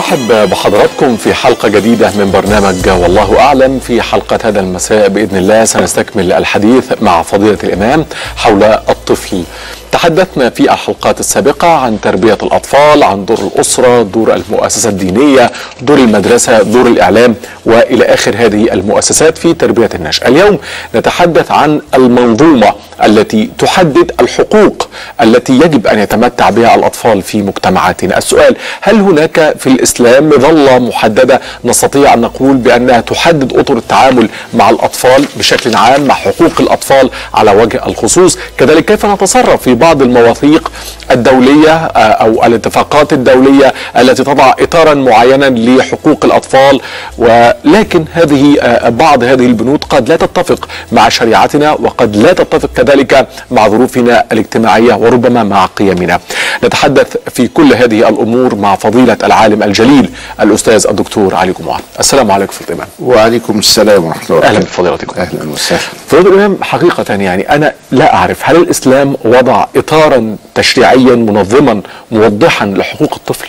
برحب بحضراتكم في حلقة جديدة من برنامج والله أعلم في حلقة هذا المساء بإذن الله سنستكمل الحديث مع فضيلة الإمام حول الطفل تحدثنا في الحلقات السابقة عن تربية الأطفال عن دور الأسرة دور المؤسسة الدينية دور المدرسة دور الإعلام وإلى آخر هذه المؤسسات في تربية النشء اليوم نتحدث عن المنظومة التي تحدد الحقوق التي يجب أن يتمتع بها الأطفال في مجتمعاتنا السؤال هل هناك في الإسلام مظلة محددة نستطيع أن نقول بأنها تحدد أطر التعامل مع الأطفال بشكل عام مع حقوق الأطفال على وجه الخصوص كذلك كيف نتصرف في بعض المواثيق الدولية أو الاتفاقات الدولية التي تضع إطارا معينا لحقوق الأطفال ولكن هذه بعض هذه البنود قد لا تتفق مع شريعتنا وقد لا تتفق كذلك مع ظروفنا الاجتماعية وربما مع قيمنا نتحدث في كل هذه الأمور مع فضيلة العالم الجليل الأستاذ الدكتور علي جمعة السلام عليكم فضيلة الإمام وعليكم السلام ورحمة الله أهلا بفضيلتكم أهلا وسهلا فضيلة الإمام حقيقة يعني أنا لا أعرف هل الإسلام وضع إطارا تشريعيا منظما موضحا لحقوق الطفل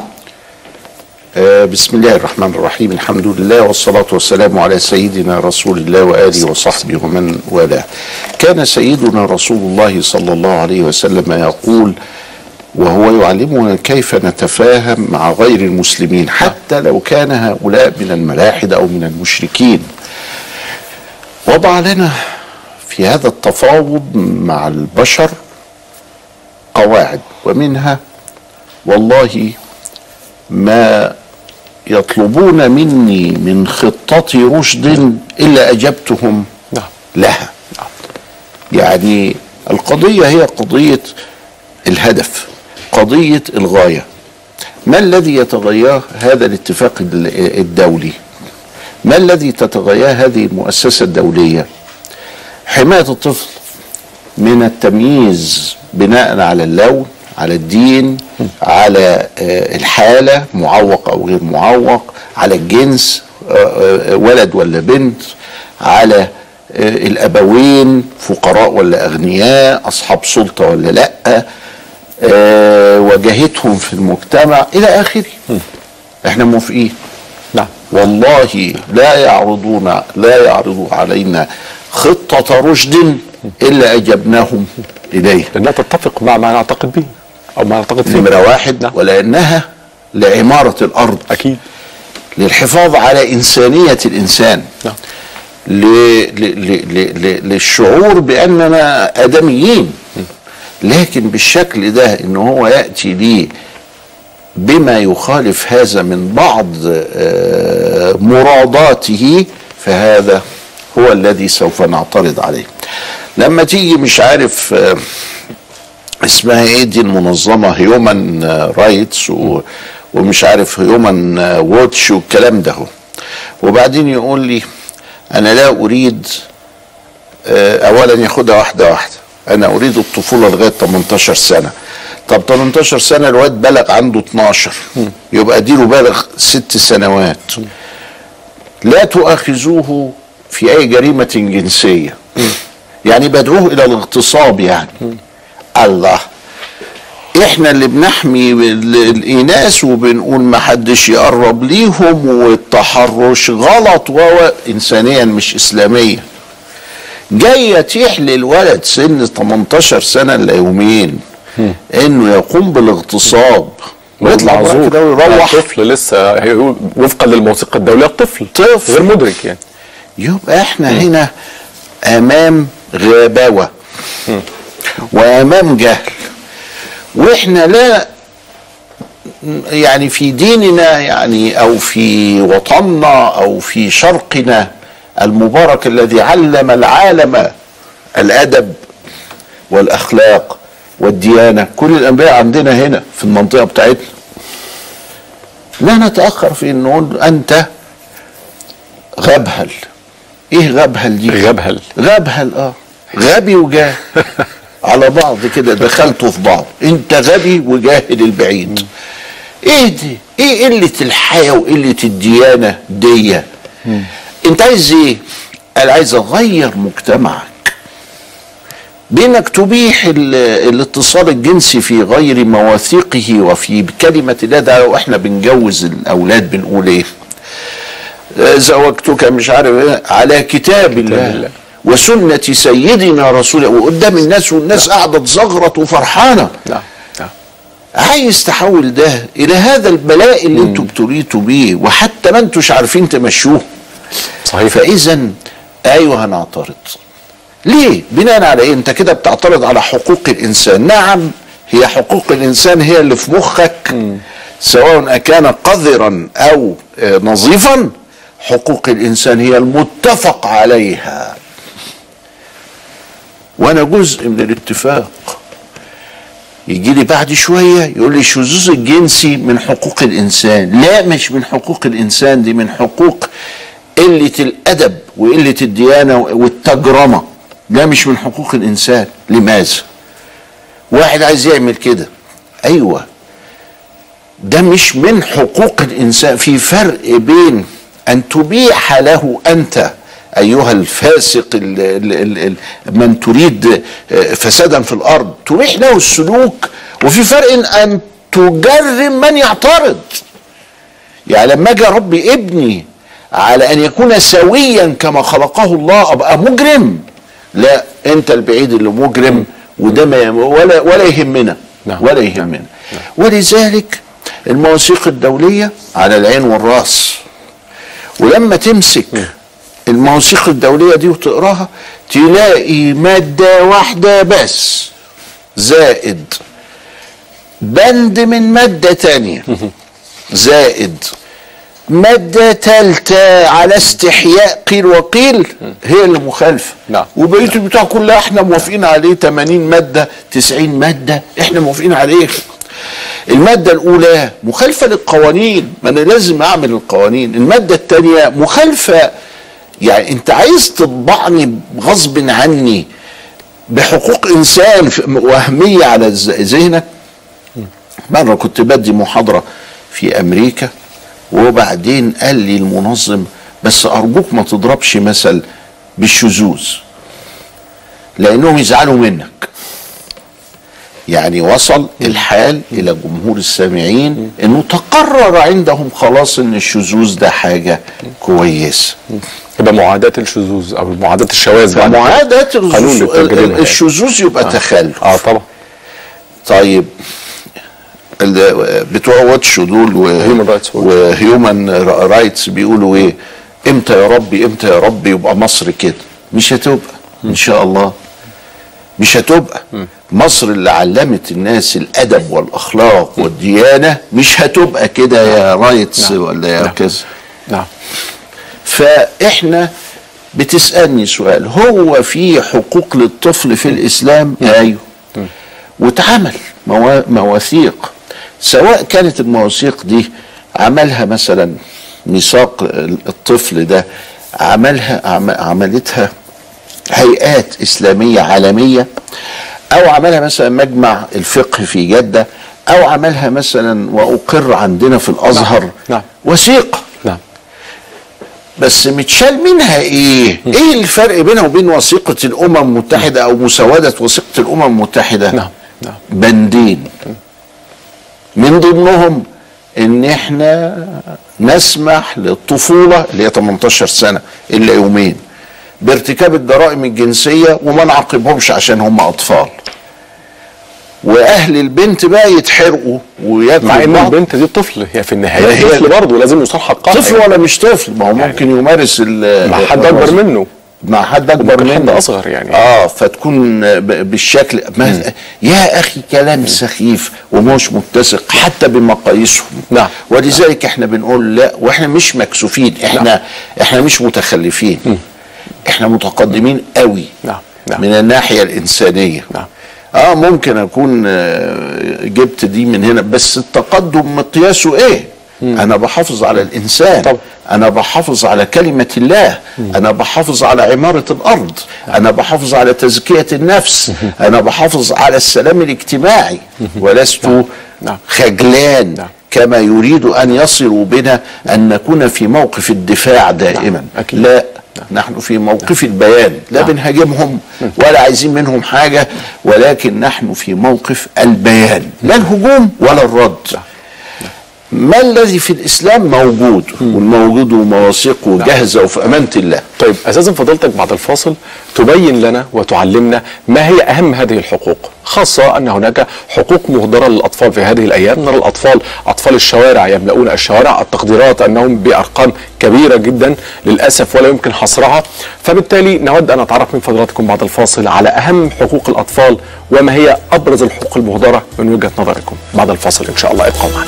آه بسم الله الرحمن الرحيم الحمد لله والصلاة والسلام على سيدنا رسول الله وآله وصحبه ومن والاه كان سيدنا رسول الله صلى الله عليه وسلم يقول وهو يعلمنا كيف نتفاهم مع غير المسلمين حتى لو كان هؤلاء من الملاحد أو من المشركين وضع لنا في هذا التفاوض مع البشر قواعد ومنها والله ما يطلبون مني من خطة رشد إلا أجبتهم نعم لها يعني القضية هي قضية الهدف قضية الغاية ما الذي يتغياه هذا الاتفاق الدولي ما الذي تتغياه هذه المؤسسة الدولية حماية الطفل من التمييز بناء على اللون على الدين على الحالة معوق أو غير معوق على الجنس ولد ولا بنت على الأبوين فقراء ولا أغنياء أصحاب سلطة ولا لأ وجاهتهم في المجتمع إلى آخره احنا موافقين نعم والله لا يعرضون لا يعرضوا علينا خطة رشد إلا أجبناهم إليه لأنها تتفق مع ما نعتقد به أو ما نعتقد فيه نمرة واحد نعم. ولأنها لعمارة الأرض أكيد للحفاظ على إنسانية الإنسان نعم ل... ل... ل... ل... للشعور بأننا آدميين لكن بالشكل ده إن هو يأتي لي بما يخالف هذا من بعض آه، مراداته فهذا هو الذي سوف نعترض عليه لما تيجي مش عارف آه، اسمها ايه دي المنظمه هيومن رايتس ومش عارف هيومن ووتش والكلام ده هو. وبعدين يقول لي انا لا اريد آه، اولا ياخدها واحده واحده انا اريد الطفوله لغايه 18 سنه طب 18 سنه الواد بلغ عنده 12 يبقى اديله بالغ ست سنوات لا تؤاخذوه في اي جريمه جنسيه يعني بدعوه الى الاغتصاب يعني الله احنا اللي بنحمي ال- الاناث وبنقول ما حدش يقرب ليهم والتحرش غلط و انسانيا مش اسلاميا جاي يتيح للولد سن 18 سنه الا يومين انه يقوم بالاغتصاب ويطلع بعد معذور. كده ويروح طفل لسه هيقول وفقا للموثيقى الدولية طفل طفل. غير مدرك يعني يبقى احنا هنا امام غباوه وامام جهل واحنا لا يعني في ديننا يعني او في وطننا او في شرقنا المبارك الذي علم العالم الادب والاخلاق والديانه كل الانبياء عندنا هنا في المنطقه بتاعتنا لا نتاخر في ان نقول انت غبهل ايه غبهل دي غبهل غبهل اه غبي وجاهل على بعض كده دخلتوا في بعض انت غبي وجاهل البعيد ايه دي ايه قله الحياه وقله الديانه دي انت عايز ايه قال عايز اغير مجتمعك بانك تبيح ال- الاتصال الجنسي في غير مواثيقه وفي كلمه الله ده واحنا بنجوز الاولاد بنقول ايه آه، زوجتك مش عارف ايه على كتاب الله الله. وسنة سيدنا رسول الله وقدام الناس والناس قاعدة تزغرط وفرحانة نعم نعم عايز تحول ده إلى هذا البلاء اللي انتوا ابتليتوا بيه وحتى ما انتوش عارفين تمشوه صحيح فاذا ايوه هنعترض ليه بناء على ايه انت كده بتعترض على حقوق الانسان نعم هي حقوق الانسان هي اللي في مخك سواء كان قذرا او آه، نظيفا حقوق الانسان هي المتفق عليها وانا جزء من الاتفاق يجي لي بعد شويه يقول لي الشذوذ الجنسي من حقوق الانسان لا مش من حقوق الانسان دي من حقوق قله الادب وقله الديانه والتجرمه لا مش من حقوق الانسان لماذا واحد عايز يعمل كده ايوه ده مش من حقوق الانسان في فرق بين ان تبيح له انت ايها الفاسق ال ال ال ال من تريد آه، فسادا في الارض تبيح له السلوك وفي فرق ان تجرم من يعترض يعني لما اجي اربي ابني على ان يكون سويا كما خلقه الله ابقى مجرم لا انت البعيد اللي مجرم وده ما ولا ولا يهمنا نعم. ولا يهمنا ولذلك المواثيق الدوليه على العين والراس ولما تمسك المواثيق الدوليه دي وتقراها تلاقي ماده واحده بس زائد بند من ماده تانية زائد مادة تالتة على استحياء قيل وقيل هي اللي مخالفة نعم. وبقية البتاع كلها احنا موافقين عليه 80 مادة 90 مادة احنا موافقين عليه المادة الأولى مخالفة للقوانين ما أنا لازم أعمل القوانين المادة الثانية مخالفة يعني أنت عايز تطبعني غصب عني بحقوق إنسان في- وهمية على ذ- ذهنك مرة كنت بدي محاضرة في أمريكا وبعدين قال لي المنظم بس أرجوك ما تضربش مثل بالشذوذ لأنهم يزعلوا منك يعني وصل الحال إلى جمهور السامعين إنه تقرر عندهم خلاص إن الشذوذ ده حاجة كويسة يبقى معاداة الشذوذ او معاداة الشواذ بعد كده. فمعاداة قانون الشذوذ- للتجربة يعني. الشذوذ يبقى تخلف اه طبعا طيب ال- بتوع واتش دول و Human Rights Watch. وهيومن رايتس بيقولوا ايه امتى يا ربي امتى يا ربي يبقى مصر كده مش هتبقى ان شاء الله مش هتبقى مصر اللي علمت الناس الادب والاخلاق والديانه مش هتبقى كده يا رايتس نعم. ولا يا نعم. كذا نعم فاحنا بتسالني سؤال هو في حقوق للطفل في الاسلام ايوه واتعمل موا- مواثيق سواء كانت المواثيق دي عملها مثلا ميثاق الطفل ده عملها عم- عملتها هيئات اسلاميه عالميه او عملها مثلا مجمع الفقه في جده او عملها مثلا واقر عندنا في الازهر نعم. وثيقه نعم بس متشال منها ايه؟ ايه الفرق بينها وبين وثيقه الامم المتحده او مسوده وثيقه الامم المتحده؟ نعم نعم بندين من ضمنهم ان احنا نسمح للطفوله اللي هي 18 سنه الا يومين بارتكاب الجرائم الجنسيه وما نعاقبهمش عشان هم اطفال واهل البنت بقى يتحرقوا وياكلوا مع ان بعض. البنت دي طفل هي في النهايه هي- طفل برضه لازم يصال حقها طفل يعني. ولا مش طفل ما هو ممكن يمارس ال- مع حد اكبر منه مع حد اكبر ممكن حد منه أصغر يعني. اه فتكون ب- بالشكل ما يا اخي كلام سخيف ومش متسق حتى بمقاييسهم نعم. ولذلك احنا بنقول لا واحنا مش مكسوفين احنا نعم. احنا مش متخلفين احنا متقدمين قوي نعم، نعم. من الناحيه الانسانيه نعم. اه ممكن اكون آه، جبت دي من هنا بس التقدم مقياسه ايه انا بحافظ على الانسان طبعا. انا بحافظ على كلمه الله انا بحافظ على عماره الارض انا بحافظ على تزكيه النفس انا بحافظ على السلام الاجتماعي ولست نعم. خجلان نعم. كما يريد ان يصلوا بنا ان نكون في موقف الدفاع دائما أكيد. لا نحن في موقف البيان لا بنهاجمهم ولا عايزين منهم حاجة ولكن نحن في موقف البيان لا الهجوم ولا الرد ما الذي في الإسلام موجود والموجود ومواثيقه جاهزة وفي أمانة الله طيب اساسا فضيلتك بعد الفاصل تبين لنا وتعلمنا ما هي اهم هذه الحقوق خاصه ان هناك حقوق مهدره للاطفال في هذه الايام نرى الاطفال اطفال الشوارع يملؤون الشوارع التقديرات انهم بارقام كبيره جدا للاسف ولا يمكن حصرها فبالتالي نود ان نتعرف من فضلاتكم بعد الفاصل على اهم حقوق الاطفال وما هي ابرز الحقوق المهدره من وجهه نظركم بعد الفاصل ان شاء الله ابقوا معنا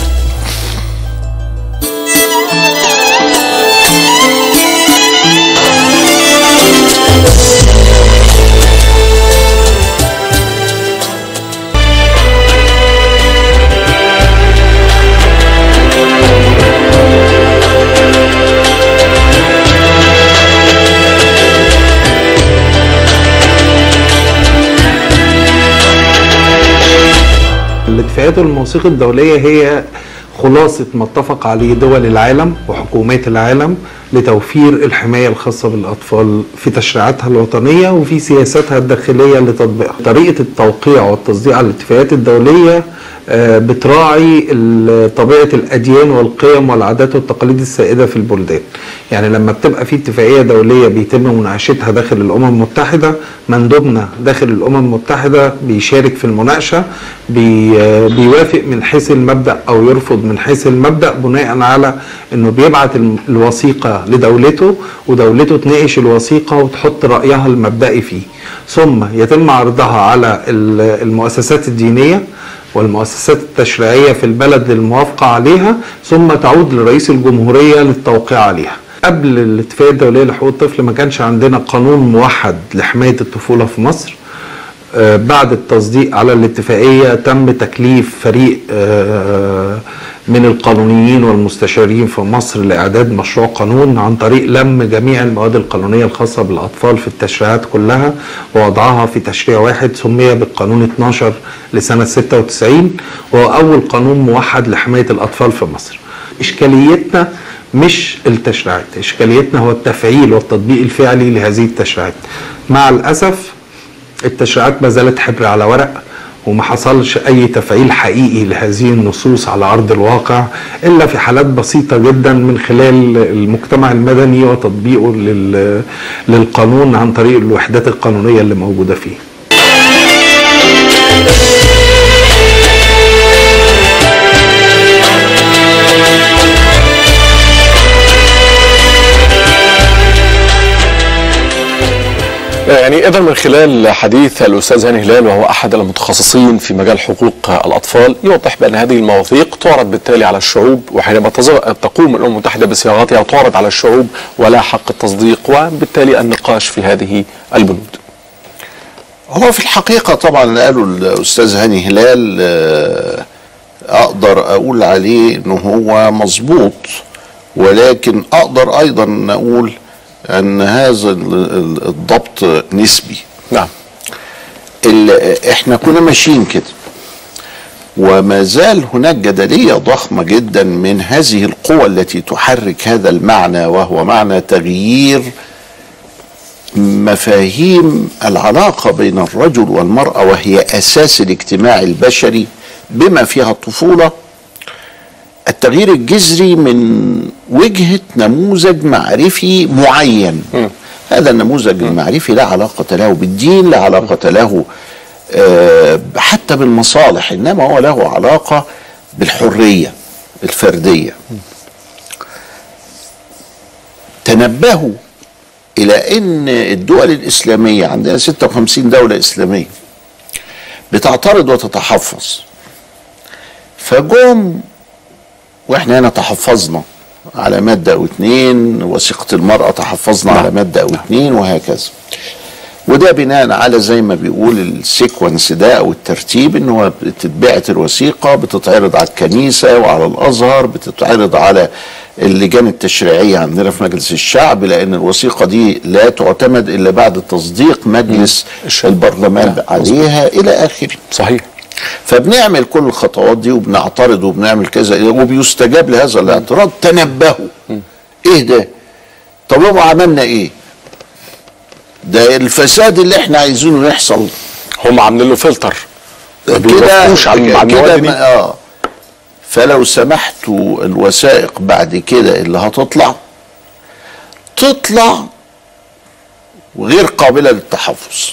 الاتفاقات والمواثيق الدولية هي خلاصة ما اتفق عليه دول العالم وحكومات العالم لتوفير الحماية الخاصة بالأطفال في تشريعاتها الوطنية وفي سياساتها الداخلية لتطبيقها طريقة التوقيع والتصديق على الاتفاقات الدولية آه، بتراعي ال- طبيعة الأديان والقيم والعادات والتقاليد السائدة في البلدان يعني لما بتبقى في اتفاقية دولية بيتم مناقشتها داخل الأمم المتحدة مندوبنا داخل الأمم المتحدة بيشارك في المناقشة بي آه، بيوافق من حيث المبدأ أو يرفض من حيث المبدأ بناء على أنه بيبعت الم- الوثيقة لدولته ودولته تناقش الوثيقة وتحط رأيها المبدئي فيه ثم يتم عرضها على ال- المؤسسات الدينية والمؤسسات التشريعية في البلد للموافقة عليها ثم تعود لرئيس الجمهورية للتوقيع عليها قبل الاتفاقية الدولية لحقوق الطفل ما كانش عندنا قانون موحد لحماية الطفولة في مصر آه، بعد التصديق على الاتفاقية تم تكليف فريق آه، من القانونيين والمستشارين في مصر لإعداد مشروع قانون عن طريق لم جميع المواد القانونية الخاصة بالأطفال في التشريعات كلها ووضعها في تشريع واحد سمي بالقانون 12 لسنة 96 وهو أول قانون موحد لحماية الأطفال في مصر إشكاليتنا مش التشريعات إشكاليتنا هو التفعيل والتطبيق الفعلي لهذه التشريعات مع الأسف التشريعات ما زالت حبر على ورق وما حصلش اي تفعيل حقيقي لهذه النصوص على ارض الواقع الا في حالات بسيطه جدا من خلال المجتمع المدني وتطبيقه لل- للقانون عن طريق الوحدات القانونيه اللي موجوده فيه يعني اذا من خلال حديث الاستاذ هاني هلال وهو احد المتخصصين في مجال حقوق الاطفال يوضح بان هذه المواثيق تعرض بالتالي على الشعوب وحينما تز- تقوم الامم المتحده بصياغتها تعرض على الشعوب ولا حق التصديق وبالتالي النقاش في هذه البنود. هو في الحقيقة طبعا اللي قاله الأستاذ هاني هلال آه، أقدر أقول عليه إنه هو مظبوط ولكن أقدر أيضا أقول أن هذا ال- ال- الضبط نسبي نعم ال- احنا كنا ماشيين كده وما زال هناك جدلية ضخمة جدا من هذه القوى التي تحرك هذا المعنى وهو معنى تغيير مفاهيم العلاقة بين الرجل والمرأة وهي أساس الاجتماع البشري بما فيها الطفولة التغيير الجذري من وجهة نموذج معرفي معين هذا النموذج المعرفي لا علاقة له بالدين لا علاقة له آه، حتى بالمصالح إنما هو له علاقة بالحرية الفردية تنبهوا إلى أن الدول الإسلامية عندنا 56 دولة إسلامية بتعترض وتتحفظ فجم واحنا هنا تحفظنا على مادة أو اتنين وثيقة المرأة تحفظنا على مادة أو اتنين وهكذا وده بناء على زي ما بيقول السيكونس ده او الترتيب ان هو بتتبعت الوثيقه بتتعرض على الكنيسه وعلى الازهر بتتعرض على اللجان التشريعيه عندنا في مجلس الشعب لان الوثيقه دي لا تعتمد الا بعد تصديق مجلس الشعب. البرلمان نعم، عليها الى اخره صحيح فبنعمل كل الخطوات دي وبنعترض وبنعمل كذا وبيستجاب لهذا الاعتراض تنبهوا ايه ده طب هو عملنا ايه ده الفساد اللي احنا عايزينه يحصل هم عاملين له فلتر ما كده بيوافقوش على على كده المواد دي ما- اه فلو سمحتوا الوثائق بعد كده اللي هتطلع تطلع غير قابله للتحفظ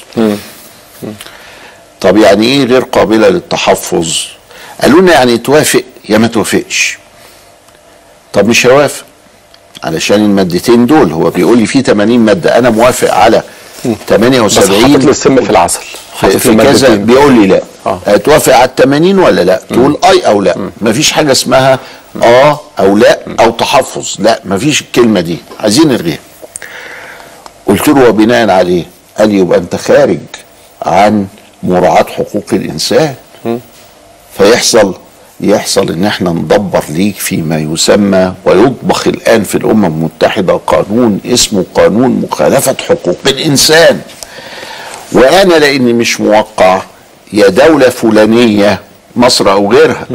طب يعني ايه غير قابله للتحفظ قالوا لنا يعني توافق يا ما توافقش طب مش هوافق علشان المادتين دول هو بيقول لي في 80 ماده انا موافق على بس 78 حاطط له السم في العسل في, حاطط في له كذا مادتين. بيقول لي لا آه. هتوافق على ال 80 ولا لا تقول اي او لا مفيش حاجه اسمها اه او لا او تحفظ لا مفيش الكلمه دي عايزين نلغيها قلت له وبناء عليه قال لي يبقى انت خارج عن مراعاه حقوق الانسان فيحصل يحصل ان احنا ندبر ليك فيما يسمى ويطبخ الان في الامم المتحده قانون اسمه قانون مخالفه حقوق الانسان وانا لاني مش موقع يا دوله فلانيه مصر او غيرها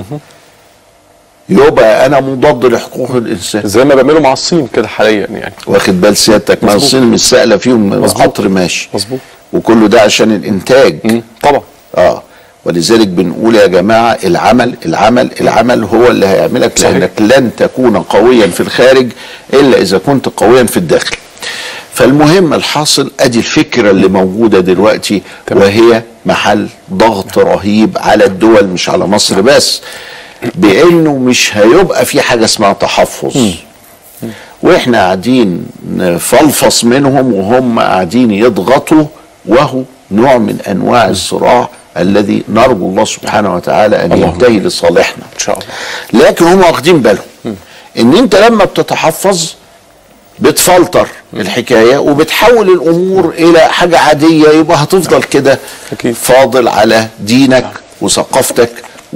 يبقى انا مضاد لحقوق الانسان زي ما بيعملوا مع الصين كده حاليا يعني واخد بال سيادتك ما مظبوط. الصين مش سائله فيهم مظبوط. قطر ماشي مظبوط. وكله ده عشان الانتاج مم. طبعا اه ولذلك بنقول يا جماعه العمل العمل العمل هو اللي هيعملك صحيح. لانك لن تكون قويا في الخارج الا اذا كنت قويا في الداخل فالمهم الحاصل ادي الفكره اللي موجوده دلوقتي تمام. وهي محل ضغط رهيب على الدول مش على مصر بس بانه مش هيبقى في حاجه اسمها تحفظ واحنا قاعدين نفلفص منهم وهم قاعدين يضغطوا وهو نوع من انواع الصراع الذي نرجو الله سبحانه وتعالى ان اللهم ينتهي لصالحنا ان شاء الله لكن هم واخدين بالهم ان انت لما بتتحفظ بتفلتر الحكايه وبتحول الامور الى حاجه عاديه يبقى هتفضل كده أكيد. فاضل على دينك وثقافتك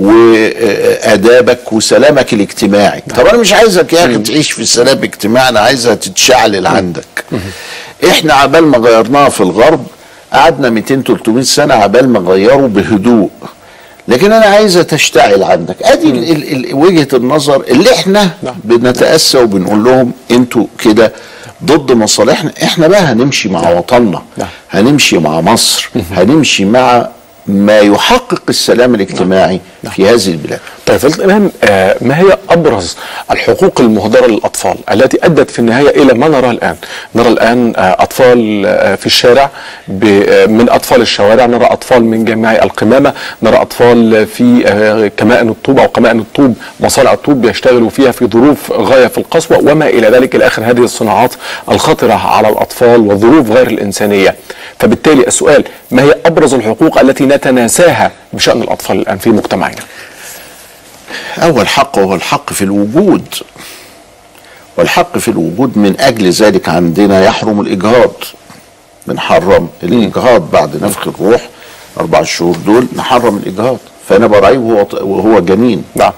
وادابك وسلامك الاجتماعي طب انا مش عايزك يا اخي تعيش في سلام اجتماعي انا عايزها تتشعلل عندك احنا عبال ما غيرناها في الغرب قعدنا 200 300 سنه عبال ما غيروا بهدوء لكن انا عايزه تشتعل عندك ادي ال- ال- ال- وجهه النظر اللي احنا نعم. بنتاسى وبنقول لهم انتوا كده ضد مصالحنا احنا بقى هنمشي مع وطننا نعم. هنمشي مع مصر هنمشي مع ما يحقق السلام الاجتماعي في هذه البلاد طيب فضيلة الإمام آه، ما هي أبرز الحقوق المهدرة للأطفال التي أدت في النهاية إلى ما نراه الآن نرى الآن آه، أطفال آه، في الشارع ب- آه، من أطفال الشوارع نرى أطفال من جامعي القمامة نرى أطفال في آه، كمائن الطوب أو كمائن الطوب مصانع الطوب بيشتغلوا فيها في ظروف غاية في القسوة وما إلى ذلك إلى آخر هذه الصناعات الخطرة على الأطفال والظروف غير الإنسانية فبالتالي السؤال ما هي أبرز الحقوق التي نتناساها بشأن الأطفال الآن في مجتمعنا أول حق هو الحق في الوجود والحق في الوجود من أجل ذلك عندنا يحرم الإجهاض بنحرم الإجهاض بعد نفخ الروح أربع شهور دول نحرم الإجهاض فأنا براعيه وهو وهو جنين نعم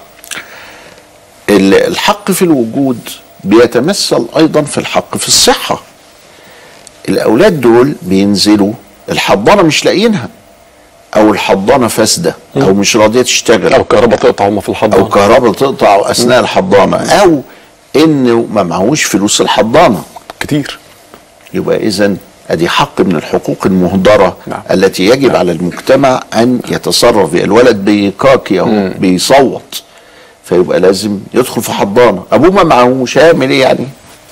ال- الحق في الوجود بيتمثل أيضا في الحق في الصحة الأولاد دول بينزلوا الحضانة مش لاقيينها أو الحضانة فاسدة أو مش راضية تشتغل او كهرباء تقطع هم في الحضانه او كهرباء تقطع اثناء الحضانه او انه ما معهوش فلوس الحضانه كتير يبقى اذا ادي حق من الحقوق المهدره نعم. التي يجب على المجتمع ان يتصرف بها الولد بيكاكي او بيصوت فيبقى لازم يدخل في حضانه ابوه ما معهوش هيعمل ايه يعني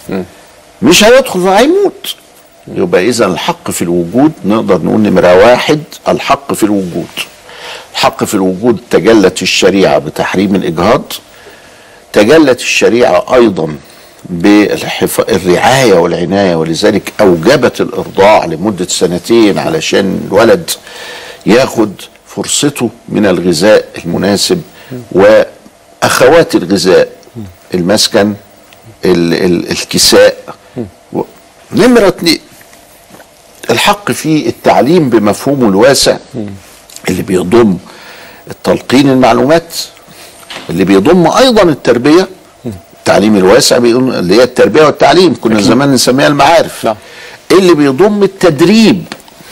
مش هيدخل هيموت يبقى اذا الحق في الوجود نقدر نقول نمره واحد الحق في الوجود الحق في الوجود تجلت الشريعه بتحريم الاجهاض تجلت الشريعه ايضا بالرعايه والعنايه ولذلك اوجبت الارضاع لمده سنتين علشان الولد ياخد فرصته من الغذاء المناسب واخوات الغذاء المسكن ال ال الكساء و- نمره اتنين الحق في التعليم بمفهومه الواسع اللي بيضم التلقين المعلومات اللي بيضم ايضا التربيه التعليم الواسع بيقول اللي هي التربيه والتعليم كنا زمان نسميها المعارف نعم. اللي بيضم التدريب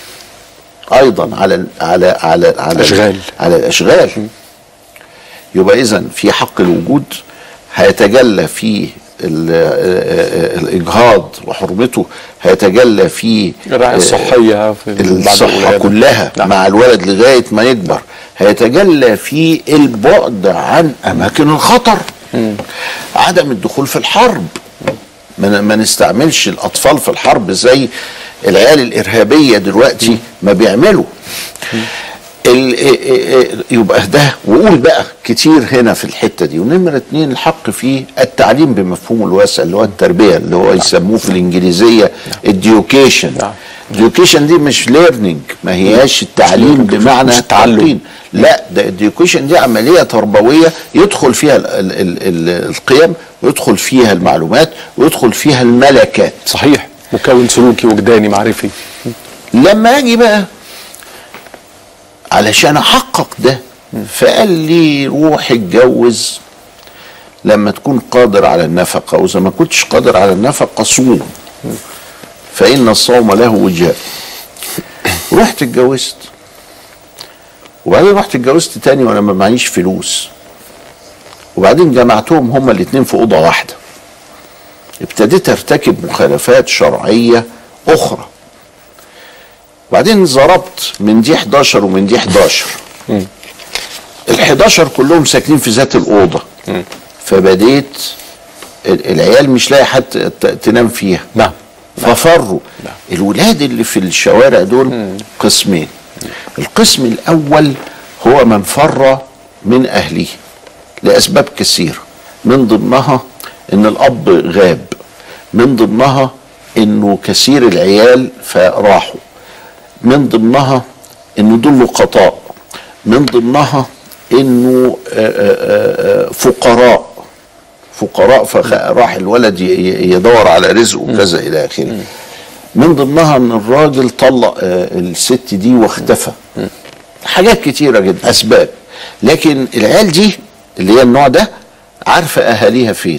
ايضا على على على على أشغال. على الاشغال يبقى اذا في حق الوجود هيتجلى في ال- آه، آه، الاجهاض وحرمته هيتجلى في الرعاية آه، الصحية في بعد الصحه الولادة. كلها نعم. مع الولد لغايه ما يكبر هيتجلى في البعد عن اماكن الخطر عدم الدخول في الحرب ما ن- ما نستعملش الاطفال في الحرب زي العيال الارهابيه دلوقتي ما بيعملوا ال- إيه- إيه- إيه- يبقى ده وقول بقى كتير هنا في الحته دي ونمره اتنين الحق في التعليم بمفهومه الواسع اللي هو التربيه اللي هو يسموه في الانجليزيه education نعم. education دي مش ليرنينج ما هياش التعليم بمعنى مش التعلم. التلقين. لا ده education دي عمليه تربويه يدخل فيها ال ال ال ال القيم ويدخل فيها المعلومات ويدخل فيها الملكات صحيح مكون سلوكي وجداني معرفي لما اجي بقى علشان احقق ده فقال لي روح اتجوز لما تكون قادر على النفقه واذا ما كنتش قادر على النفقه صوم فان الصوم له وجاء رحت اتجوزت وبعدين رحت اتجوزت تاني وانا ما معيش فلوس وبعدين جمعتهم هما الاتنين في اوضه واحده ابتديت ارتكب مخالفات شرعيه اخرى وبعدين ضربت من دي 11 ومن دي 11 ال 11 كلهم ساكنين في ذات الاوضه فبديت ال- العيال مش لاقي حد ت- تنام فيها نعم ففروا الولاد اللي في الشوارع دول قسمين القسم الاول هو من فر من اهله لاسباب كثيره من ضمنها ان الاب غاب من ضمنها انه كثير العيال فراحوا من ضمنها انه دول لقطاء من ضمنها انه آه، آه، آه، فقراء فقراء فراح الولد ي- ي- يدور على رزقه وكذا الى اخره من ضمنها ان الراجل طلق آه، الست دي واختفى حاجات كتيره جدا اسباب لكن العيال دي اللي هي النوع ده عارفه اهاليها فين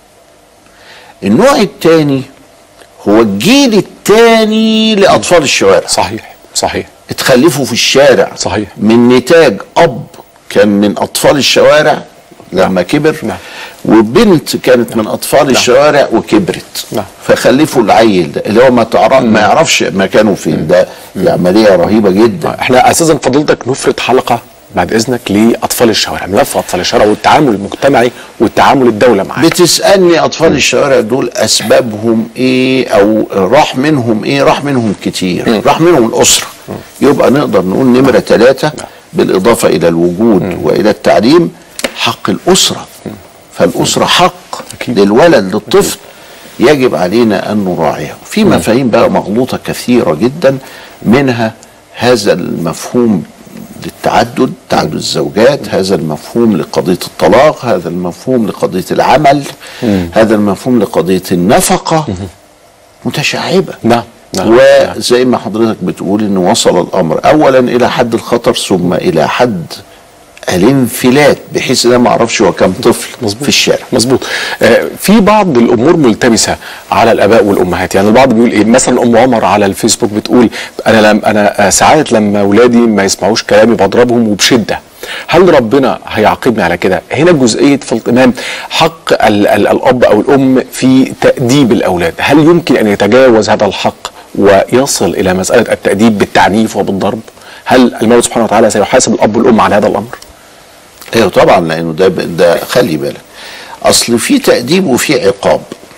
النوع الثاني هو الجيل الثاني لاطفال الشوارع صحيح صحيح اتخلفوا في الشارع صحيح. من نتاج اب كان من اطفال الشوارع لما كبر نعم. وبنت كانت من اطفال الشوارع وكبرت نعم. فخلفوا العيل ده اللي هو ما تعرف ما يعرفش مكانه فين ده دي عمليه رهيبه جدا احنا اساسا فضلتك نفرد حلقه بعد اذنك لاطفال الشوارع ملف اطفال الشوارع والتعامل المجتمعي والتعامل الدوله معاه بتسالني اطفال الشوارع دول اسبابهم ايه او راح منهم ايه راح منهم كتير راح منهم الاسره يبقى نقدر نقول نمره ثلاثه بالاضافه الى الوجود والى التعليم حق الاسره فالاسره حق أكيد. للولد للطفل يجب علينا ان نراعيها في مفاهيم بقى مغلوطه كثيره جدا منها هذا المفهوم للتعدد تعدد الزوجات هذا المفهوم لقضية الطلاق هذا المفهوم لقضية العمل هذا المفهوم لقضية النفقة متشعبة نعم نعم وزي ما حضرتك بتقول ان وصل الامر اولا الى حد الخطر ثم الى حد الانفلات بحيث ان انا ما اعرفش هو كام طفل مظبوط. في الشارع مظبوط آه، في بعض الامور ملتبسه على الاباء والامهات يعني البعض بيقول ايه مثلا ام عمر على الفيسبوك بتقول انا لم انا آه، ساعات لما اولادي ما يسمعوش كلامي بضربهم وبشده هل ربنا هيعاقبني على كده هنا جزئيه في الامام حق ال ال الاب او الام في تاديب الاولاد هل يمكن ان يتجاوز هذا الحق ويصل الى مساله التاديب بالتعنيف وبالضرب هل المولى سبحانه وتعالى سيحاسب الاب والام على هذا الامر ايوه طبعا لانه ده ده خلي بالك اصل في تأديب وفي عقاب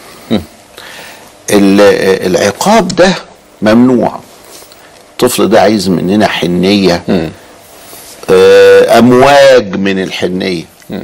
ال- العقاب ده ممنوع الطفل ده عايز مننا حنية آه، أمواج من الحنية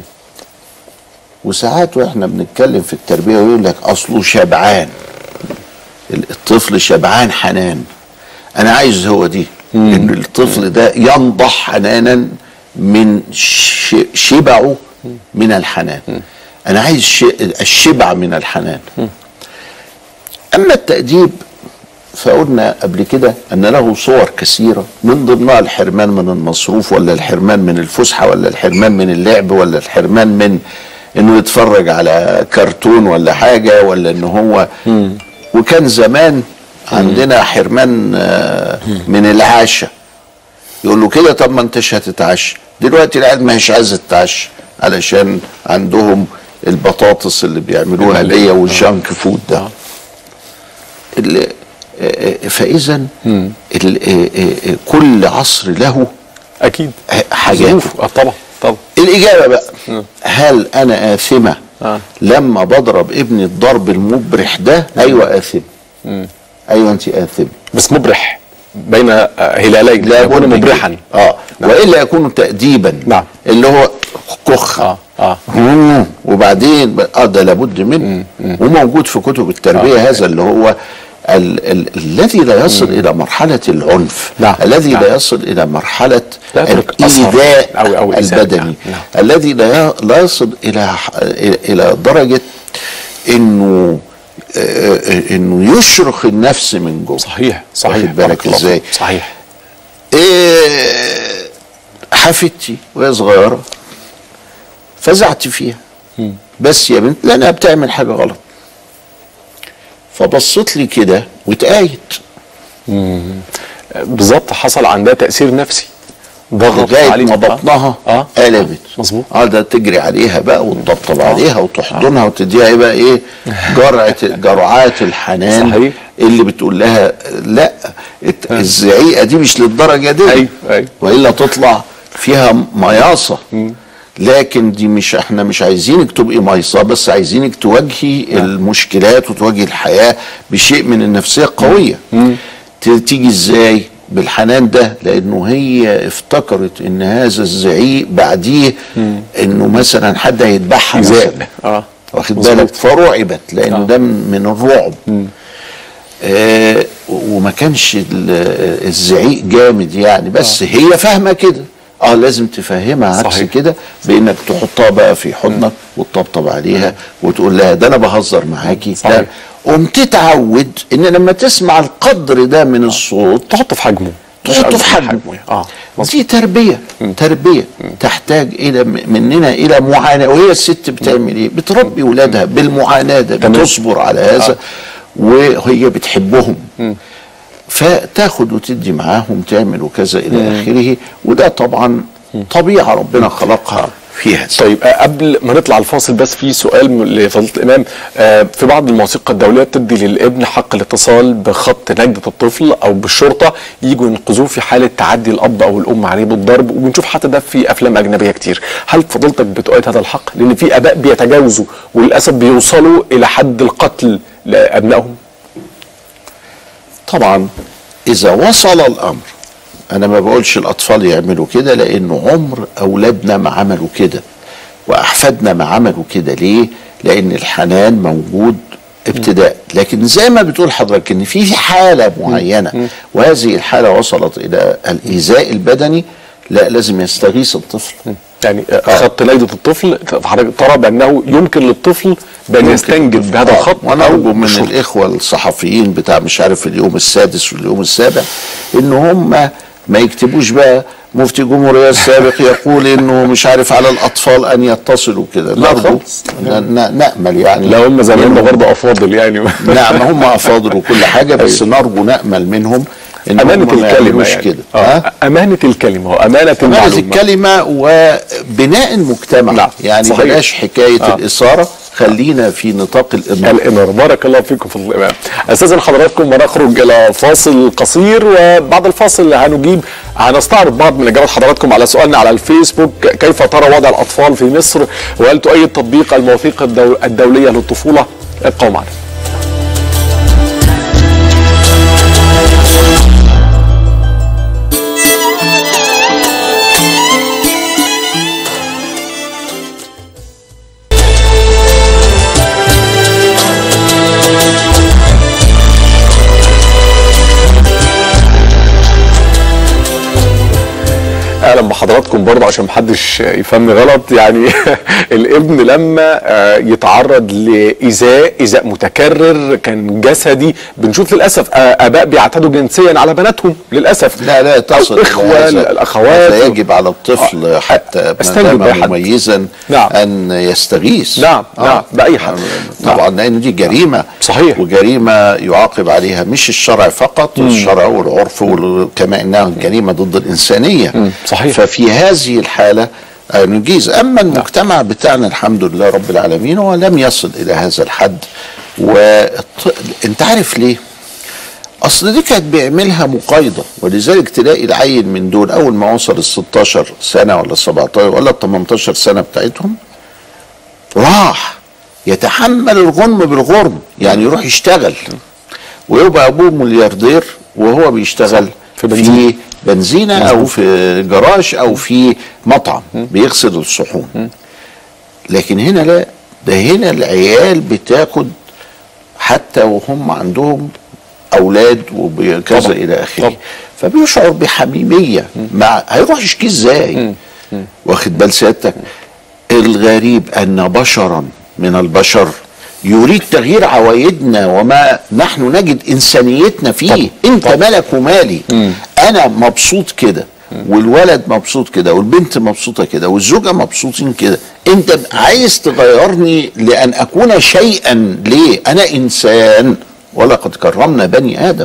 وساعات واحنا بنتكلم في التربية ويقول لك أصله شبعان الطفل شبعان حنان أنا عايز هو دي إن الطفل ده ينضح حنانا من ش- شبعه من الحنان أنا عايز ش- الشبع من الحنان أما التأديب فقلنا قبل كده أن له صور كثيرة من ضمنها الحرمان من المصروف ولا الحرمان من الفسحة ولا الحرمان من اللعب ولا الحرمان من انه يتفرج على كرتون ولا حاجة ولا ان هو وكان زمان عندنا حرمان آه، من العشاء يقول له كده طب ما انتش هتتعشى دلوقتي العيال ما هيش عايزه تتعشى علشان عندهم البطاطس اللي بيعملوها المقلية. دي والجانك فود ده ال- آه، آه، فاذا ال- آه، آه، آه، كل عصر له اكيد حاجاته. ظروف. اه طبعا طبعا الإجابة بقى هل أنا آثمة آه. لما بضرب ابني الضرب المبرح ده أيوة آثم أيوة أنت آثم بس مبرح بين آه، هلالين لا يكون بد مبرحا كده. اه والا يكون تاديبا نعم. اللي هو كخ اه اه مم. وبعدين ب- اه ده لابد منه وموجود في كتب التربيه آه. هذا اللي هو ال ال الذي لا يصل الى مرحله العنف نعم. الذي نعم. لا يصل الى مرحله لا يترك أثر الايذاء أو- أو إيذاء. البدني نعم. نعم. الذي لا ي- لا يصل الى ح- الى إلى درجه انه آه، آه، انه يشرخ النفس من جوه صحيح صحيح واخد بالك بارك الله ازاي فيك. صحيح إيه حفيدتي وهي صغيره فزعت فيها بس يا بنت لانها بتعمل حاجه غلط فبصت لي كده واتقايت بالظبط حصل عندها تاثير نفسي ضغط لغايه عليه ما بطنها اه قلبت مظبوط. قاعده تجري عليها بقى وتطبطب عليها وتحضنها وتديها ايه بقى ايه جرعه جرعات الحنان صحيح. اللي بتقول لها لا الت- الزعيقه دي مش للدرجه دي أيوة، أيوة. والا تطلع فيها مياصه لكن دي مش احنا مش عايزينك تبقي ميصه بس عايزينك تواجهي المشكلات وتواجهي الحياه بشيء من النفسيه القويه ت- تيجي ازاي بالحنان ده لانه هي افتكرت ان هذا الزعيق بعديه انه مثلا حد هيذبحها إيذاء. مثلا اه واخد مظبوط. بالك فرعبت لانه آه. ده من من الرعب آه وما كانش ال- الزعيق جامد يعني بس هي فاهمه كده اه لازم تفهمها عكس صحيح. كده بانك تحطها بقى في حضنك وتطبطب عليها وتقول لها ده انا بهزر معاكي صحيح. لا قوم تتعود ان لما تسمع القدر ده من الصوت تحطه في حجمه تحطه في حجمه اه مظبوط. دي تربيه تربيه تحتاج الى مننا الى معاناه وهي الست بتعمل ايه؟ بتربي ولادها بالمعاناه ده تمام. بتصبر على هذا وهي بتحبهم فتاخد وتدي معاهم تعمل وكذا الى اخره وده طبعا طبيعه ربنا خلقها فيها طيب آه، قبل ما نطلع الفاصل بس في سؤال م- لفضيله الامام آه، في بعض الموسيقى الدوليه بتدي للابن حق الاتصال بخط نجده الطفل او بالشرطه يجوا ينقذوه في حاله تعدي الاب او الام عليه بالضرب وبنشوف حتى ده في افلام اجنبيه كتير هل فضيلتك بتؤيد هذا الحق لان في اباء بيتجاوزوا وللاسف بيوصلوا الى حد القتل لابنائهم طبعا اذا وصل الامر انا ما بقولش الاطفال يعملوا كده لانه عمر اولادنا ما عملوا كده واحفادنا ما عملوا كده ليه لان الحنان موجود ابتداء لكن زي ما بتقول حضرتك ان في في حاله معينه وهذه الحاله وصلت الى الايذاء البدني لا لازم يستغيث الطفل يعني آه، خط نجده الطفل حضرتك ترى بانه يمكن للطفل بان يستنجد بهذا آه، الخط ونرجو أو من بالشرطة. الاخوه الصحفيين بتاع مش عارف اليوم السادس واليوم السابع ان هم ما يكتبوش بقى مفتي الجمهوريه السابق يقول انه مش عارف على الاطفال ان يتصلوا كده لا نرجو خالص. ن- ن- نامل يعني لا هم زماننا منهم. برضه افاضل يعني نعم هم افاضل وكل حاجه بس نرجو نامل منهم ان امانه هم ما الكلمه يعملوش يعني كده آه. ها؟ امانه الكلمه وامانه أمانة المعلومه الكلمة وبناء المجتمع نعم، يعني صحيح. بلاش حكاية آه. الإثارة خلينا في نطاق الإنارة الإنارة بارك الله فيكم فضل الإمام أستاذن حضراتكم ونخرج إلى فاصل قصير وبعد الفاصل هنجيب هنستعرض بعض من إجابات حضراتكم على سؤالنا على الفيسبوك كيف ترى وضع الأطفال في مصر وهل تؤيد تطبيق المواثيق الدو- الدولية للطفولة ابقوا معنا اهلا بحضراتكم برضه عشان محدش يفهمني غلط يعني الابن لما آه، يتعرض لايذاء ايذاء متكرر كان جسدي بنشوف للاسف آه، اباء بيعتدوا جنسيا على بناتهم للاسف لا لا تصل أو إلى اخوه هذا. الاخوات هذا يجب على الطفل آه، حتى ما أستنجد دام بأي حد. مميزا نعم. ان يستغيث نعم، نعم، بأي حد. طبعا لان دي جريمه صحيح. وجريمه يعاقب عليها مش الشرع فقط الشرع والعرف وال- كما انها جريمه ضد الانسانيه صحيح. ففي هذه الحاله آه، نجيز اما المجتمع بتاعنا الحمد لله رب العالمين هو لم يصل الى هذا الحد وانت عارف ليه اصل دي كانت بيعملها مقايضه ولذلك تلاقي العيل من دول اول ما وصل ال 16 سنه ولا 17 ولا ال 18 سنه بتاعتهم راح يتحمل الغنم بالغرم يعني يروح يشتغل ويبقى ابوه ملياردير وهو بيشتغل في في بنزينة. بنزينة, بنزينة او في جراج او في مطعم بيغسل الصحون لكن هنا لا ده هنا العيال بتاخد حتى وهم عندهم اولاد وكذا طبعا. الى اخره طبعا. فبيشعر بحميميه مع هيروح يشكي ازاي واخد بال سيادتك الغريب ان بشرا من البشر يريد تغيير عوايدنا وما نحن نجد انسانيتنا فيه طبعا. انت طبعا. مالك ومالي انا مبسوط كده والولد مبسوط كده والبنت مبسوطه كده والزوجه مبسوطين كده انت عايز تغيرني لان اكون شيئا ليه انا انسان ولقد كرمنا بني ادم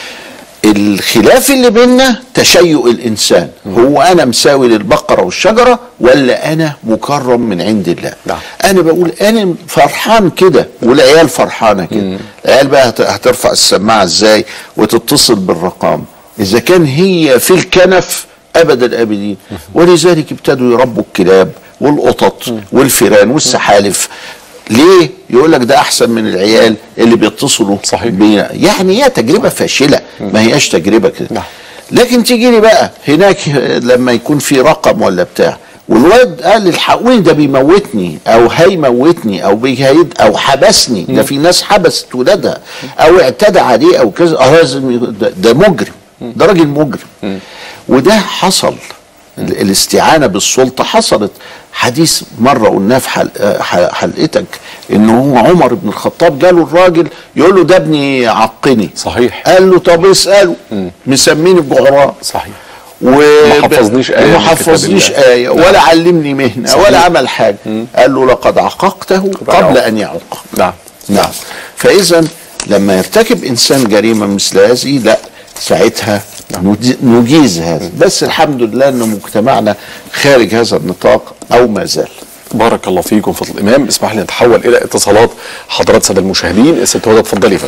الخلاف اللي بيننا تشيؤ الانسان هو انا مساوي للبقره والشجره ولا انا مكرم من عند الله نعم. انا بقول انا فرحان كده والعيال فرحانه كده العيال بقى هت- هترفع السماعه ازاي وتتصل بالرقم اذا كان هي في الكنف ابد الابدين ولذلك ابتدوا يربوا الكلاب والقطط والفيران والسحالف ليه يقول لك ده احسن من العيال اللي بيتصلوا صحيح. بينا يعني هي تجربه فاشله ما هياش تجربه كده نعم. لكن تيجي لي بقى هناك لما يكون في رقم ولا بتاع والواد قال الحقوني ده بيموتني او هيموتني او بيهيد او حبسني ده في ناس حبست ولادها او اعتدى عليه او كذا اه لازم ي- ده, ده مجرم ده راجل مجرم وده حصل ال- الاستعانه بالسلطه حصلت حديث مره قلناه في حل ح- حلقتك ان هو عمر بن الخطاب جاله الراجل يقول له ده ابني عقني صحيح قال له طب اساله مسميني بجعراء صحيح و ما حفظنيش آية من ما كتاب حفظنيش الله. آية ولا علمني مهنة صحيح. ولا عمل حاجة قال له لقد عققته قبل أن يعق نعم نعم فإذا لما يرتكب إنسان جريمة مثل هذه لا ساعتها نج- نجيز هذا بس الحمد لله أن مجتمعنا خارج هذا النطاق أو ما زال بارك الله فيكم فضل الامام اسمح لي نتحول الى اتصالات حضرات ساده المشاهدين الست هدى اتفضلي يا فندم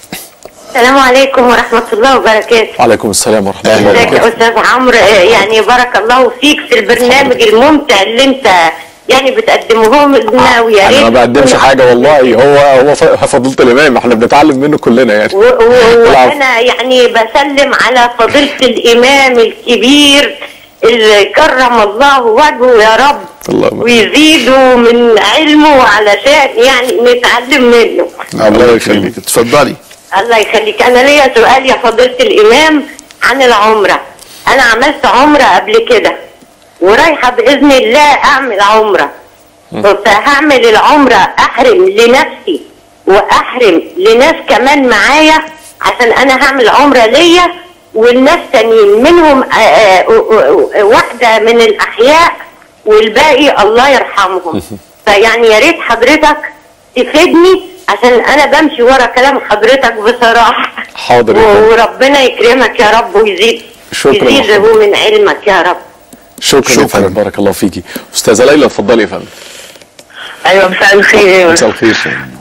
السلام عليكم ورحمة الله وبركاته وعليكم السلام ورحمه الله ازيك يا وبركاته أستاذ عمرو آه، يعني بارك الله فيك في البرنامج الممتع اللي أنت يعني بتقدمه لنا ويا ريت انا ما بقدمش تكون حاجه والله هو هو ف- فضيله الامام احنا بنتعلم منه كلنا يعني و- و- العفو. وانا يعني بسلم على فضيلة الامام الكبير اللي كرم الله وجهه يا رب اللهم. ويزيده من علمه علشان يعني نتعلم منه الله يخليك. يخليك اتفضلي الله يخليك انا ليا سؤال يا فضيلة الامام عن العمرة انا عملت عمرة قبل كده ورايحة باذن الله اعمل عمرة فهعمل العمرة احرم لنفسي واحرم لناس كمان معايا عشان انا هعمل عمرة ليا والناس تانيين منهم آه، آه، آه، واحدة من الاحياء والباقي الله يرحمهم فيعني يا ريت حضرتك تفيدني عشان انا بمشي ورا كلام حضرتك بصراحه حاضر يا فندم. وربنا يكرمك يا رب ويزيد شكرا يا يزيده من علمك يا رب شكرا يا شكراً. فندم بارك الله فيكي استاذه ليلى اتفضلي يا فندم ايوه مساء الخير مساء الخير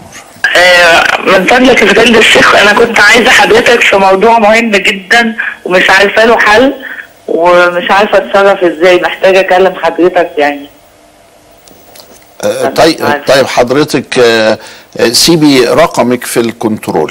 آه، من فضلك يا فضيلة الشيخ انا كنت عايزه حضرتك في موضوع مهم جدا ومش عارفه له حل ومش عارفه اتصرف ازاي محتاجه اكلم حضرتك يعني آه، طيب طيب حضرتك آه، آه، سيبي رقمك في الكنترول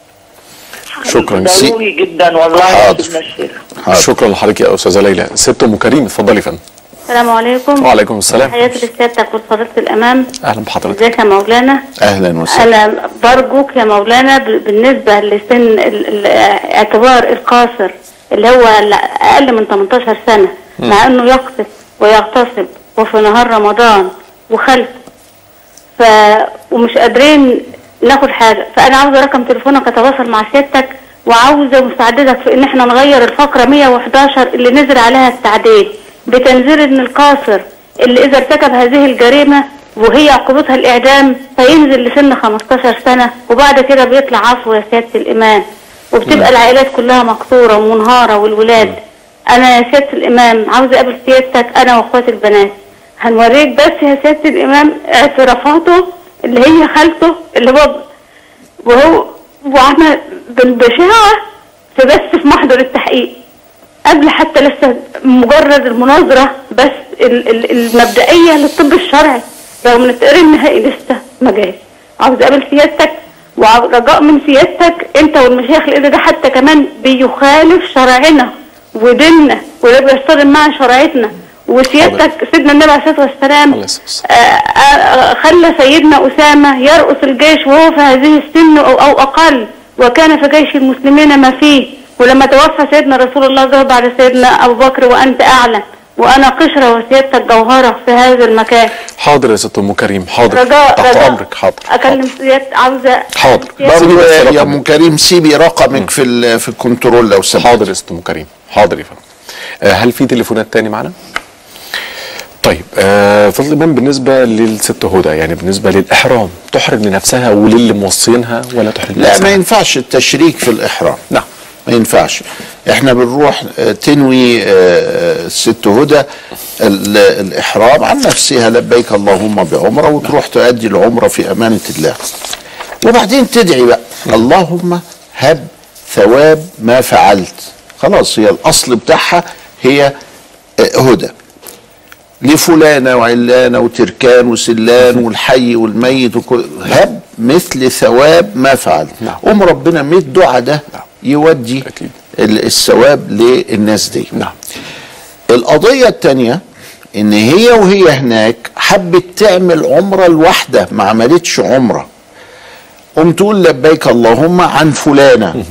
شكرا ضروري جدا والله حاضر. يا سيدنا الشيخ حاضر. شكرا لحضرتك يا استاذه ليلى ست ام كريم اتفضلي يا فندم السلام عليكم وعليكم السلام تحياتي لسيادتك وفضيلة الأمام اهلا بحضرتك ازيك يا مولانا اهلا وسهلا أنا برجوك يا مولانا ب- بالنسبة لسن ال- ال- اعتبار القاصر اللي هو ال- أقل من 18 سنة مع إنه يقصف ويغتصب وفي نهار رمضان وخلف ف ومش قادرين ناخد حاجة فأنا عاوزة رقم تليفونك أتواصل مع سيادتك وعاوزة مساعدتك في إن احنا نغير الفقرة 111 اللي نزل عليها التعديل بتنزيل إن القاصر اللي إذا ارتكب هذه الجريمة وهي عقوبتها الإعدام فينزل لسن 15 سنة وبعد كده بيطلع عفو يا سيادة الإمام وبتبقى العائلات كلها مقصورة ومنهارة والولاد أنا يا سيادة الإمام عاوزة أقابل سيادتك أنا وأخواتي البنات هنوريك بس يا سيادة الإمام اعترافاته اللي هي خالته اللي هو وهو وعمل بالبشاعة في بس في محضر التحقيق قبل حتى لسه مجرد المناظرة بس ال- ال- المبدئية للطب الشرعي رغم ان التقرير النهائي لسه ما جاش عاوز اقابل سيادتك ورجاء من سيادتك انت والمشايخ لان ده حتى كمان بيخالف شرعنا وديننا وده بيصطدم مع شرعتنا وسيادتك سيدنا النبي عليه الصلاه والسلام عليه الصلاة والسلام. آه، آه، خلى سيدنا أسامة يرأس الجيش وهو في هذه السن أو, أو أقل وكان في جيش المسلمين ما فيه ولما توفى سيدنا رسول الله ذهب على سيدنا أبو بكر وأنت أعلى وأنا قشرة وسيادتك جوهرة في هذا المكان حاضر يا ست ام كريم حاضر رجاء تحت رجاء امرك حاضر أكلم سيادة عاوزة حاضر. سيادة- برضو بس يا رقم. ام كريم سيبي رقمك في ال- في الكنترول لو سمحت حاضر يا ست ام كريم حاضر يا فندم آه، هل في تليفونات تاني معانا؟ طيب آه فضل الإمام بالنسبة للست هدى يعني بالنسبة للإحرام تحرم لنفسها وللي موصينها ولا تحرم لا لنفسها؟ ما ينفعش التشريك في الاحرام نعم ما ينفعش احنا بنروح آه، تنوي آه، آه، الست هدى ال- الاحرام عن نفسها لبيك اللهم بعمره وتروح تؤدي العمره في امانه الله وبعدين تدعي بقى اللهم هب ثواب ما فعلت خلاص هي الاصل بتاعها هي آه، هدى لفلانة وعلانة وتركان وسلان والحي والميت وكل هب مثل ثواب ما فعل نعم. قوم ربنا من الدعاء ده يودي أكيد. ال- الثواب للناس دي نعم القضية التانية ان هي وهي هناك حبت تعمل عمرة لوحدها ما عملتش عمرة قوم تقول لبيك اللهم عن فلانة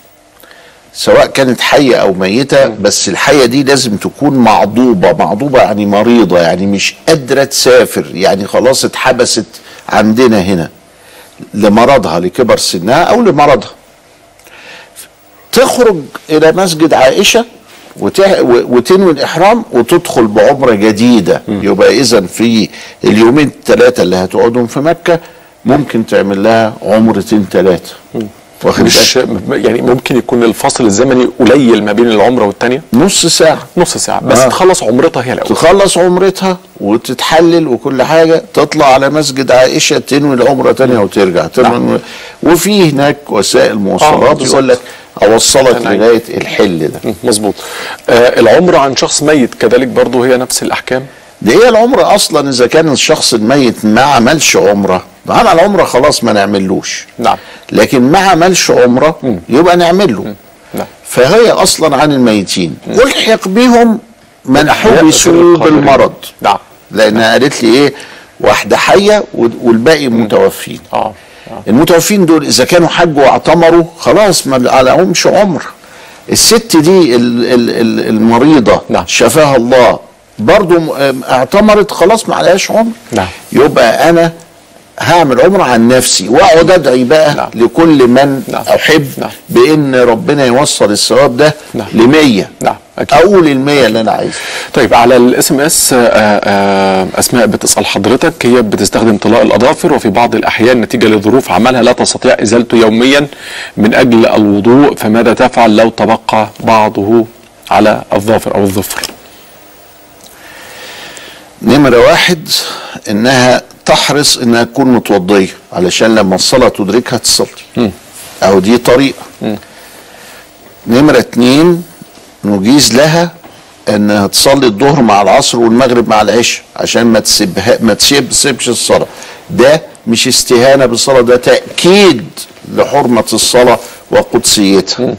سواء كانت حية او ميتة بس الحية دي لازم تكون معضوبة معضوبة يعني مريضة يعني مش قادرة تسافر يعني خلاص اتحبست عندنا هنا لمرضها لكبر سنها او لمرضها تخرج الى مسجد عائشه وتع- و- وتنوي الاحرام وتدخل بعمره جديده يبقى اذا في اليومين الثلاثه اللي هتقعدهم في مكه ممكن تعمل لها عمرتين ثلاثه واخد مش بالك؟ يعني ممكن يكون الفصل الزمني قليل ما بين العمرة والتانية نص ساعه نص ساعة بس آه. تخلص عمرتها هي الأول تخلص عمرتها وتتحلل وكل حاجه تطلع على مسجد عائشه تنوي العمره تانية وترجع تنوي وفي هناك وسائل مواصلات بالظبط. يقول لك اوصلك تمام. لغايه الحل ده مم، مظبوط آه العمرة عن شخص ميت كذلك برضه هي نفس الأحكام دي هي العمرة أصلا إذا كان الشخص الميت ما عملش عمرة عمل عمرة خلاص ما نعملوش نعم لكن ما عملش عمرة يبقى نعمل له نعم فهي أصلا عن الميتين ألحق بهم من الأحياء غير حبسوا القادرين. بالمرض نعم لأنها قالت لي إيه واحدة حية والباقي متوفين اه آه. المتوفين دول اذا كانوا حجوا واعتمروا خلاص ما عليهمش عمر الست دي ال- ال- ال- المريضه نعم. شفاها الله برضو م- اعتمرت خلاص ما عليهاش عمر نعم. يبقى انا هعمل عمره عن نفسي واقعد ادعي بقى نعم. لكل من نعم. احب نعم. بان ربنا يوصل الثواب ده نعم. ل 100 نعم، أكيد. اول ال 100 اللي انا عايزه طيب على الاس ام اس اسماء بتسال حضرتك هي بتستخدم طلاء الاظافر وفي بعض الاحيان نتيجه لظروف عملها لا تستطيع ازالته يوميا من اجل الوضوء فماذا تفعل لو تبقى بعضه على الظافر او الظفر نمرة واحد انها تحرص انها تكون متوضية علشان لما الصلاة تدركها تصلي او دي طريقة نمرة اتنين نجيز لها انها تصلي الظهر مع العصر والمغرب مع العشاء عشان ما تسيبها ما تسيب تسيبش الصلاة ده مش استهانة بالصلاة ده تأكيد لحرمة الصلاة وقدسيتها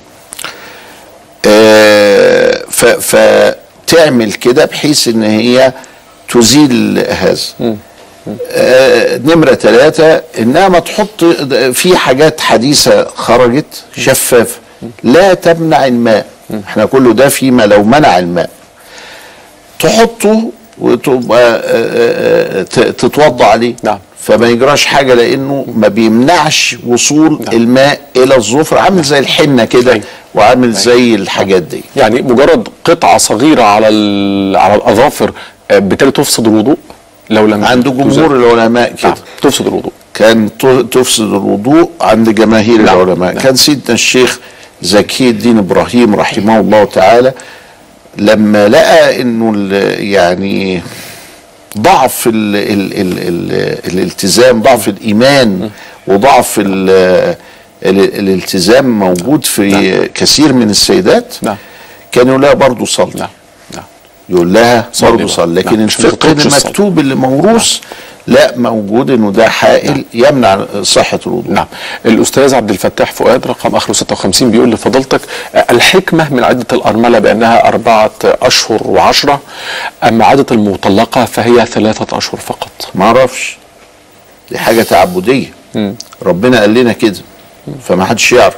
آه، ف- فتعمل كده بحيث ان هي تزيل هذا آه، نمرة ثلاثة انها ما تحط في حاجات حديثة خرجت شفافة لا تمنع الماء احنا كله ده فيما لو منع الماء تحطه وتبقى آه، آه، آه، ت- تتوضا عليه نعم. فما يجراش حاجه لانه ما بيمنعش وصول نعم. الماء الى الظفر عامل زي الحنه كده أيوة. وعامل زي الحاجات دي يعني مجرد قطعه صغيره على ال- على الاظافر آه، بالتالي تفسد الوضوء لو لم عند تزال. جمهور العلماء كده نعم تفسد الوضوء كان ت- تفسد الوضوء عند جماهير نعم. العلماء نعم. كان سيدنا الشيخ زكي الدين ابراهيم رحمه الله تعالى لما لقى انه ال- يعني ضعف ال ال ال ال الالتزام ضعف الايمان وضعف ال ال الالتزام موجود في نعم. كثير من السيدات نعم. كانوا لها برضه صلي نعم نعم يقول لها صلي برضه بقى. صلي لكن نعم. مش الفقه ما تتركش المكتوب اللي موروث لا موجود انه ده حائل يمنع صحه الوضوء نعم الاستاذ عبد الفتاح فؤاد رقم اخره 56 بيقول لفضيلتك آه، الحكمه من عده الارمله بانها اربعه اشهر وعشره اما عاده المطلقه فهي ثلاثه اشهر فقط ما اعرفش دي حاجه تعبديه ربنا قال لنا كده فما حدش يعرف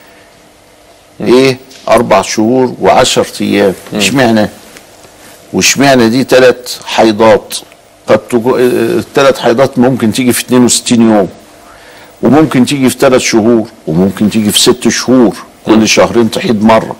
ايه اربع شهور وعشر ايام اشمعنى واشمعنى دي ثلاث حيضات قد الثلاث حيضات ممكن تيجي في 62 يوم وممكن تيجي في ثلاث شهور وممكن تيجي في ست شهور كل شهرين تحيض مره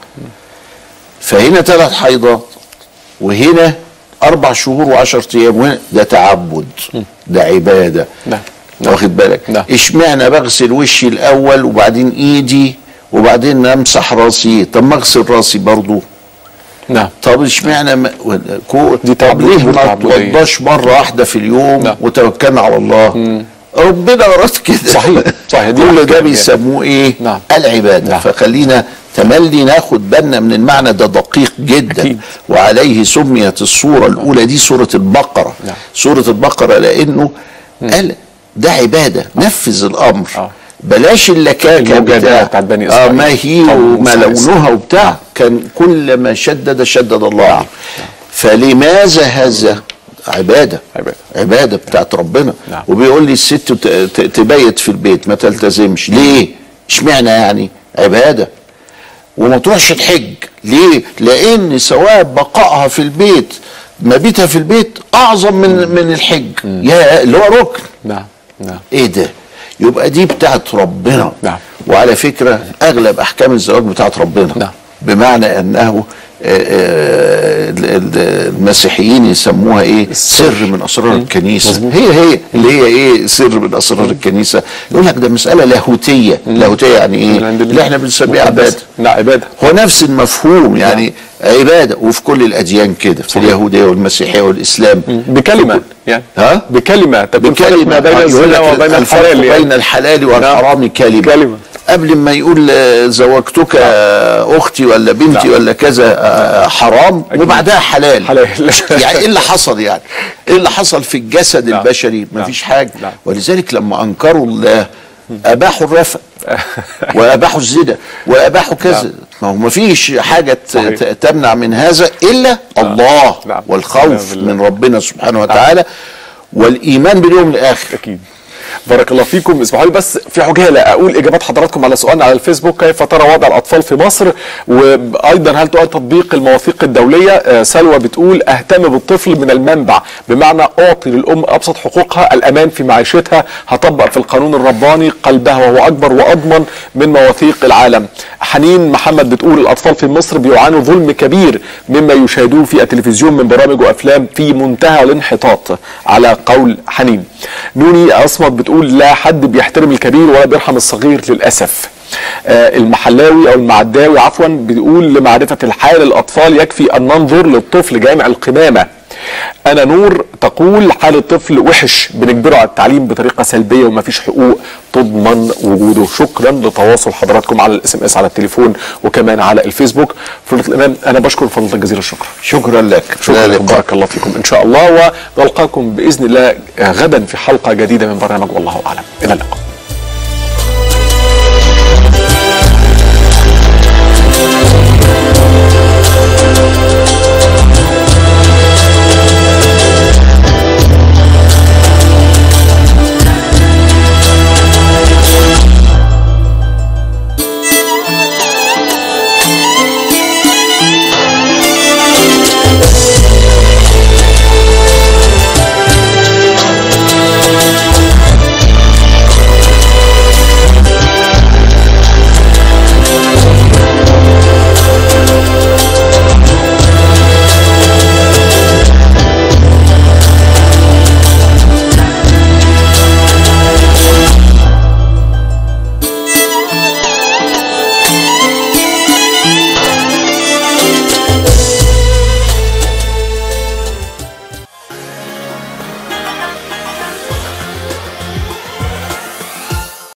فهنا ثلاث حيضات وهنا اربع شهور وعشر ايام وهنا ده تعبد ده عباده نعم. نعم. واخد بالك نعم. اشمعنى بغسل وشي الاول وبعدين ايدي وبعدين امسح راسي طب ما اغسل راسي برضو نعم طب اشمعنى ما كو دي طب تعبدية ليه ما تعبدية. توضاش مره واحده في اليوم نعم. وتوكلنا على الله ربنا اراد كده صحيح. صحيح. دي كل أحكام ده يعني. بيسموه ايه نعم. العباده نعم. فخلينا تملي ناخد بالنا من المعنى ده دقيق جدا أكيد. وعليه سميت السوره الاولى دي سوره البقره نعم. سوره البقره لانه قال ده عباده نفذ الامر آه. بلاش اللكاكه المجادلة بتاع بتاعت بني اه إسرائيل. ما هي قوم وما موسى عليه السلام. لونها وبتاع كان كل ما شدد شدد الله فلماذا هذا عباده عبادة. عباده بتاعت ربنا نعم. وبيقول لي الست ت- ت- تبيت في البيت ما تلتزمش ليه اشمعنى يعني عباده وما تروحش الحج ليه لان ثواب بقائها في البيت مبيتها في البيت اعظم من من الحج يا اللي هو ركن نعم نعم ايه ده يبقى دي بتاعت ربنا نعم. وعلى فكرة أغلب أحكام الزواج بتاعت ربنا نعم. بمعنى أنه آه، آه، ال- ال- المسيحيين يسموها ايه سر من اسرار الكنيسه مظبوط. هي هي اللي هي ايه سر من اسرار الكنيسه يقول لك ده مساله لاهوتيه لاهوتيه يعني ايه من عند اللي احنا بنسميها مقدسة. عباده لا عباده هو نفس المفهوم يعني عباده وفي كل الاديان كده في اليهوديه والمسيحيه والاسلام بكلمه يعني ها؟ بكلمه تكون فرق بكلمة ما بين يقول الزنا لك وبين الفرق الحلال بين يعني الحلال والحرام كلمة كلمة. قبل ما يقول آه، زوجتك آه، اختي ولا بنتي نعم. ولا كذا آه، حرام أكيد. وبعدها حلال حلال. يعني ايه اللي حصل يعني ايه اللي حصل في الجسد نعم. البشري نعم. مفيش حاجه نعم. ولذلك لما انكروا الله اباحوا الرفق واباحوا الزنا واباحوا كذا نعم. ما هو مفيش حاجه ت- صحيح. ت- تمنع من هذا الا الله نعم. والخوف نعم بالله. من ربنا سبحانه وتعالى والايمان باليوم الاخر اكيد بارك الله فيكم اسمحوا لي بس في عجاله اقول اجابات حضراتكم على سؤالنا على الفيسبوك كيف ترى وضع الاطفال في مصر وايضا هل تؤدي تطبيق المواثيق الدوليه آه، سلوى بتقول اهتم بالطفل من المنبع بمعنى اعطي للام ابسط حقوقها الامان في معيشتها هطبق في القانون الرباني قلبها وهو اكبر واضمن من مواثيق العالم حنين محمد بتقول الاطفال في مصر بيعانوا ظلم كبير مما يشاهدوه في التلفزيون من برامج وافلام في منتهى الانحطاط على قول حنين نوني عصمت بتقول لا حد بيحترم الكبير ولا بيرحم الصغير للاسف آه، المحلاوي او المعداوي عفوا بيقول لمعرفه الحال الاطفال يكفي ان ننظر للطفل جامع القمامه انا نور تقول حال الطفل وحش بنجبره على التعليم بطريقه سلبيه ومفيش حقوق تضمن وجوده شكرا لتواصل حضراتكم على الاس ام اس على التليفون وكمان على الفيسبوك فضيله الامام انا بشكر فضيلتك جزيل الشكر شكرا لك شكرا لا لكم لقاء. بارك الله فيكم ان شاء الله ونلقاكم باذن الله غدا في حلقه جديده من برنامج والله اعلم الى اللقاء